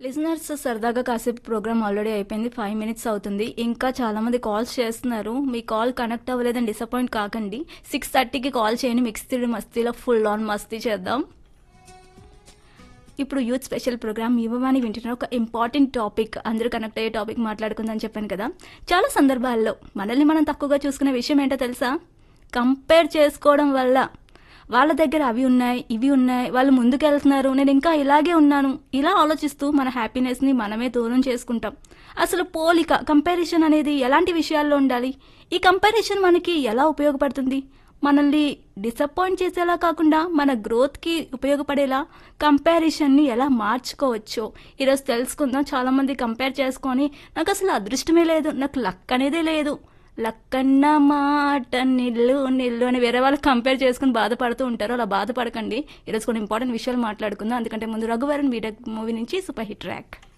listeners సరదాగా కాసేపు program already అయిపోయింది ఫైవ్ మినిట్స్ అవుతుంది ఇంకా చాలా మంది కాల్స్ చేస్తున్నారు మీ కాల్ కనెక్ట్ అవ్వలేదని డిసప్పాయింట్ కాకండి సిక్స్ థర్టీకి కాల్ చేయండి మిక్స్డ్ మస్తీలో ఫుల్ ఆన్ మస్తీ చేద్దాం ఇప్పుడు యూత్ స్పెషల్ ప్రోగ్రామ్ యువవాణి వింటున్న ఒక ఇంపార్టెంట్ టాపిక్ అందరూ కనెక్ట్ అయ్యే టాపిక్ మాట్లాడుకుందని చెప్పాను కదా చాలా సందర్భాల్లో మనల్ని మనం తక్కువగా చూసుకునే విషయం ఏంటో తెలుసా కంపేర్ చేసుకోవడం వల్ల వాళ్ళ దగ్గర అవి ఉన్నాయి ఇవి ఉన్నాయి వాళ్ళు ముందుకు వెళ్తున్నారు నేను ఇంకా ఇలాగే ఉన్నాను ఇలా ఆలోచిస్తూ మన హ్యాపీనెస్ని మనమే దూరం చేసుకుంటాం అసలు పోలిక కంపారిజన్ అనేది ఎలాంటి విషయాల్లో ఉండాలి ఈ కంపారిజన్ మనకి ఎలా ఉపయోగపడుతుంది మనల్ని డిసప్పాయింట్ చేసేలా కాకుండా మన గ్రోత్కి ఉపయోగపడేలా కంపారిజన్ని ఎలా మార్చుకోవచ్చో ఈరోజు తెలుసుకుందాం చాలామంది కంపేర్ చేసుకొని నాకు అసలు అదృష్టమే లేదు నాకు లక్ అనేదే లేదు లక్కన్న మాట నిల్లు నిల్లు అని వేరే వాళ్ళు కంపేర్ చేసుకుని బాధపడుతూ ఉంటారు అలా బాధపడకండి ఈరోజు కొన్ని ఇంపార్టెంట్ విషయాలు మాట్లాడుకుందాం అందుకంటే ముందు రఘువరన్ వీడ మూవీ నుంచి సూపర్ హిట్ ట్రాక్